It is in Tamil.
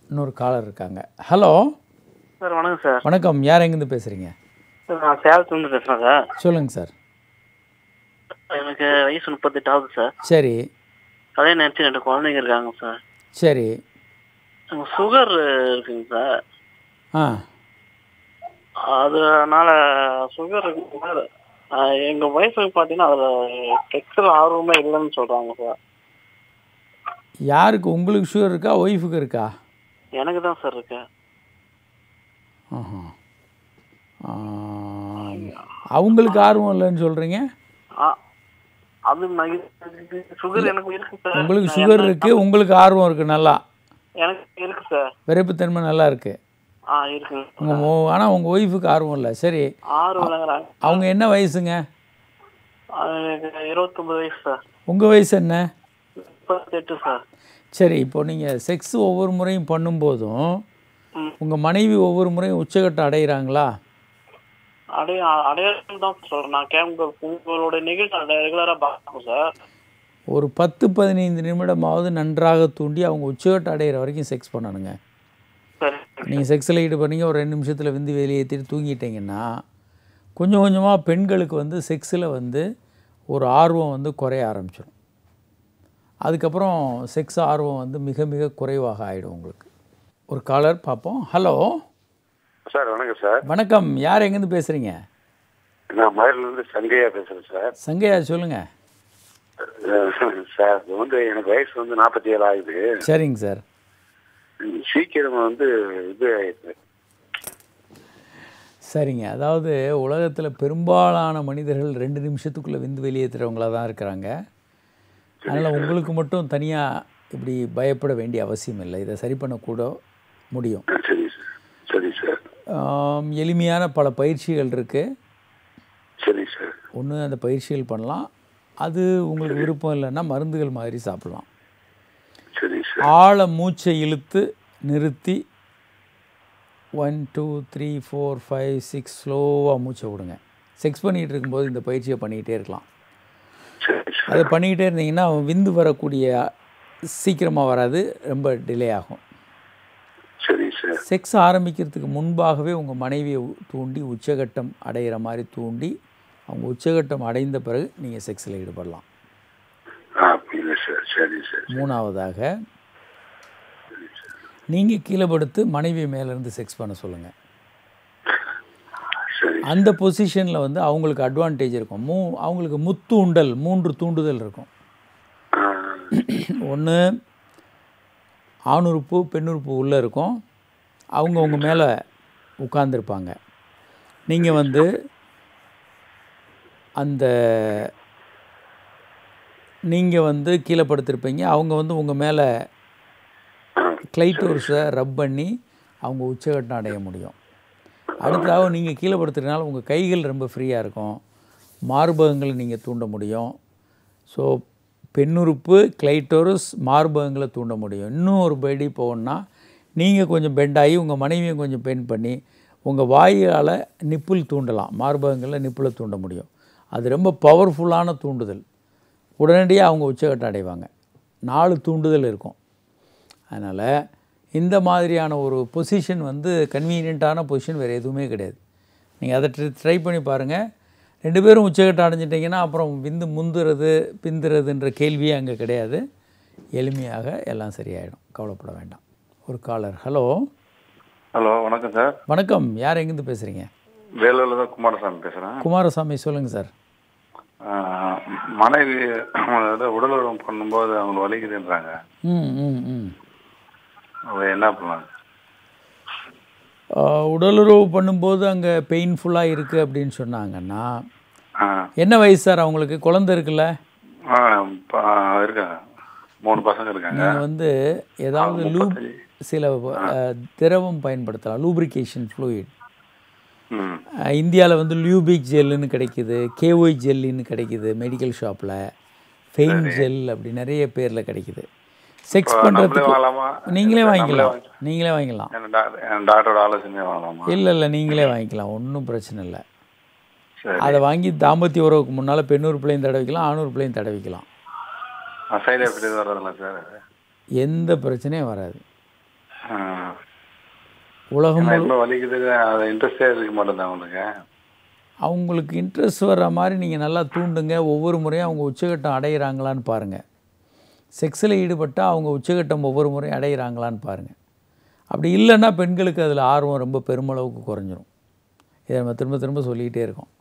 இன்னொரு காலர் இருக்காங்க ஹலோ சார் வணக்கம் சார் வணக்கம் யார் எங்கேருந்து பேசுகிறீங்க சார் நான் சேலத்துலேருந்து பேசுகிறேன் சார் சொல்லுங்கள் சார் எனக்கு வயசு முப்பத்தெட்டு ஆகுது சார் சரி அதே நேரத்தில் ரெண்டு குழந்தைங்க இருக்காங்க சார் சரி சுகர் இருக்குங்க சார் ஆ அதனால சுகர் இருக்குங்க சார் எங்கள் ஒய்ஃபுக்கு பார்த்தீங்கன்னா அதில் செக்ஸில் ஆர்வமே இல்லைன்னு சொல்கிறாங்க சார் யாருக்கு உங்களுக்கு சுகர் இருக்கா ஒய்ஃபுக்கு இருக்கா எனக்கு தான் சார் இருக்கு ஆஹா ஆ, அவங்களுக்கு ஆர்வம் இல்லைன்னு சொல்கிறீங்க ஆ அது சுகர் எனக்கு இருக்கு சார் உங்களுக்கு சுகர் இருக்குது உங்களுக்கு ஆர்வம் இருக்குது நல்லா எனக்கு இருக்கு சார் விரைப்புத்தன்மை நல்லா இருக்குது ஆ இருக்குங்க உங்கள் ஆனால் உங்கள் ஒய்ஃபுக்கு ஆர்வம் இல்லை சரி ஆர்வம் இல்லைங்கிறாங்க அவங்க என்ன வயசுங்க எனக்கு இருபத்தொம்பது வயசு சார் உங்கள் வயசு என்ன முப்பத்தெட்டு சார் சரி இப்போ நீங்கள் செக்ஸ் ஒவ்வொரு முறையும் பண்ணும்போதும் ம். உங்கள் மனைவி ஒவ்வொரு முறையும் உச்சகட்டம் அடைகிறாங்களா அடைய அடையாளம் தான் சொல்றேன் நான் கேங்க உங்களோட நிகழ்ச்சி ரெகுலராக பார்ப்போம் சார் ஒரு பத்து பதினைந்து நிமிடமாவது நன்றாக தூண்டி அவங்க உச்சகட்டம் அடைகிற வரைக்கும் செக்ஸ் பண்ணணுங்க சரி நீங்கள் செக்ஸில் ஈடுபடுறீங்க ஒரு ரெண்டு நிமிஷத்தில் விந்து வெளியேற்றிட்டு தூங்கிட்டீங்கன்னா கொஞ்சம் கொஞ்சமாக பெண்களுக்கு வந்து செக்ஸில் வந்து ஒரு ஆர்வம் வந்து குறைய ஆரம்பிச்சிடும் அதுக்கப்புறம் செக்ஸ் ஆர்வம் வந்து மிக மிக குறைவாக ஆகிடும் உங்களுக்கு ஒரு காலர் பார்ப்போம் ஹலோ சார் வணக்கம் சார் வணக்கம் யார் எங்கேருந்து பேசுகிறீங்க நான் மதுரையிலேருந்து சங்கையா பேசுகிறேன் சார் சங்கையா சொல்லுங்கள் அஹ் சார் இது வந்து எனக்கு வயசு வந்து நாற்பத்தி ஏழு ஆகுது சரிங்க சார் சீக்கிரம் வந்து இது ஆயிடுது சரிங்க அதாவது உலகத்தில் பெரும்பாலான மனிதர்கள் ரெண்டு நிமிஷத்துக்குள்ளே விந்து வெளியேற்றுறவங்களாக தான் இருக்கிறாங்க அதனால் உங்களுக்கு மட்டும் தனியாக இப்படி பயப்பட வேண்டிய அவசியம் இல்லை இதை சரி பண்ணக்கூட முடியும் சரி சார் சரி சார் ஆம், எளிமையான பல பயிற்சிகள் இருக்குது சரி சார் ஒன்று அந்த பயிற்சிகள் பண்ணலாம் அது உங்களுக்கு விருப்பம் இல்லைன்னா மருந்துகள் மாதிரி சாப்பிடலாம் சரி சார் ஆழ மூச்சை இழுத்து நிறுத்தி one two three four five six ஸ்லோவாக மூச்சை விடுங்க செக்ஸ் பண்ணிகிட்டு இருக்கும்போது இந்த பயிற்சியை பண்ணிக்கிட்டே இருக்கலாம் சரி சார் அதை பண்ணிக்கிட்டே இருந்தீங்கன்னா விந்து வரக்கூடிய சீக்கிரமாக வராது ரொம்ப டிலே ஆகும் சரி சார் செக்ஸ் ஆரம்பிக்கிறதுக்கு முன்பாகவே உங்கள் மனைவியை உ- தூண்டி உச்சகட்டம் அடைகிற மாதிரி தூண்டி அவங்க உச்சகட்டம் அடைந்த பிறகு நீங்கள் செக்ஸில் ஈடுபடலாம் ஆ அப்படிங்களா சார் சரி சார் மூணாவதாக நீங்கள் கீழே படுத்து மனைவி மேலேருந்து செக்ஸ் பண்ண சொல்லுங்கள் சரி அந்த பொசிஷனில் வந்து அவங்களுக்கு அட்வான்டேஜ் இருக்கும் மூ அவங்களுக்கு முத்தூண்டல் மூன்று தூண்டுதல் இருக்கும் ஆ ஒன்று ஆணுறுப்பு பெண்ணுறுப்பு உள்ளே இருக்கும் அவங்க உங்கள் மேலே உட்கார்ந்திருப்பாங்க நீங்கள் வந்து அந்த நீங்கள் வந்து கீழே படுத்திருப்பீங்க அவங்க வந்து உங்கள் மேலே கிளைட்டோர்ஸை ரப் பண்ணி அவங்க உச்சகட்டம் அடைய முடியும் அடுத்ததாக நீங்கள் கீழே படுத்துறதுனால உங்கள் கைகள் ரொம்ப ஃப்ரீயாக இருக்கும் மார்பகங்களை நீங்கள் தூண்ட முடியும் ஸோ பெண்ணுறுப்பு கிளைட்டோரஸ் மார்பகங்களை தூண்ட முடியும் இன்னும் ஒரு படி போகணுன்னா நீங்கள் கொஞ்சம் பெண்டாகி உங்கள் மனைவியை கொஞ்சம் பெண்ட் பண்ணி உங்கள் வாயால் நிப்புல் தூண்டலாம் மார்பகங்களில் நிப்புலை தூண்ட முடியும் அது ரொம்ப பவர்ஃபுல்லான தூண்டுதல் உடனடியாக அவங்க உச்சகட்டம் அடைவாங்க நாலு தூண்டுதல் இருக்கும் அதனால் இந்த மாதிரியான ஒரு பொசிஷன் வந்து கன்வீனியண்ட்டான பொசிஷன் வேறு எதுவுமே கிடையாது நீங்கள் அதை ட்ரை பண்ணி பாருங்கள் ரெண்டு பேரும் உச்சகட்டம் அடைஞ்சிட்டிங்கன்னா அப்புறம் விந்து முந்துறது பிந்துறதுன்ற கேள்வியே அங்கே கிடையாது எளிமையாக எல்லாம் சரியாயிடும் கவலைப்பட வேண்டாம் ஒரு காலர் ஹலோ ஹலோ வணக்கம் சார் வணக்கம் யார் எங்கேருந்து பேசுகிறீங்க வேலூர்ல தான் குமாரசாமி பேசுகிறேன் குமாரசாமி சொல்லுங்கள் சார் மனைவி அதாவது உடல் உறவு பண்ணும்போது அவங்க வலிக்குதுன்றாங்க ம் ம் ம் அவங்க என்ன பண்ணலாம் ஆஹ், உடலுறவு பண்ணும்போது அங்கே பெயின்ஃபுல்லாக இருக்குது அப்படின்னு சொன்னாங்கன்னா ஆ என்ன வயசு சார் அவங்களுக்கு குழந்தை இருக்குல்ல ஆ ப- இருக்காங்க மூணு பசங்க இருக்காங்க நீங்கள் வந்து ஏதாவது லூப் சில அஹ், திரவம் பயன்படுத்தலாம் லூப்ரிகேஷன் ஃப்ளூயிட் ம் இந்தியாவில் வந்து லியூபிக் ஜெல்லுன்னு கிடைக்குது கேஒய் ஜெல்லுன்னு கிடைக்குது மெடிக்கல் ஷாப்பில் ஃபெயின் ஜெல் அப்படி நிறைய பேரில் கிடைக்குது செக்ஸ் நம்மளே பண்ணுறதுக்கு வாங்கலாமா நீங்களே நம்மளே வாங்கிக்கலாம் வாங்கி- நீங்களே வாங்கிக்கலாம் என் டாக்டர் என் டாக்டரோட ஆலோசனை வாங்கலாமா இல்லை இல்லை நீங்களே வாங்கிக்கலாம் ஒன்றும் பிரச்சனை இல்லை சரி அதை வாங்கி தாம்பத்திய உறவுக்கு முன்னால் பெண்ணூர் பிள்ளையும் தடவிக்கலாம் ஆணூர் பிள்ளையும் தடவிக்கலாம் சைடு எஃபெக்ட் எதுவும் வர்றதில்ல சார் எந்த பிரச்சனையும் வராது ஆ உலகம் ஏன்னா முழு ரொம்ப வலிக்குது அது இன்ட்ரெஸ்டே இருக்க மாட்டேங்குது அவங்களுக்கு அவங்களுக்கு இன்ட்ரெஸ்ட் வர்ற மாதிரி நீங்கள் நல்லா தூண்டுங்க ஒவ்வொரு முறையும் அவங்க உச்சகட்டம் அடையிறாங்களான்னு பாருங்கள் செக்ஸில் ஈடுபட்டால் அவங்க உச்சகட்டம் ஒவ்வொரு முறையும் அடையிறாங்களான்னு பாருங்கள் அப்படி இல்லைன்னா பெண்களுக்கு அதில் ஆர்வம் ரொம்ப பெருமளவுக்கு குறைஞ்சிரும் இதை நம்ம திரும்ப திரும்ப சொல்லிக்கிட்டே இருக்கோம்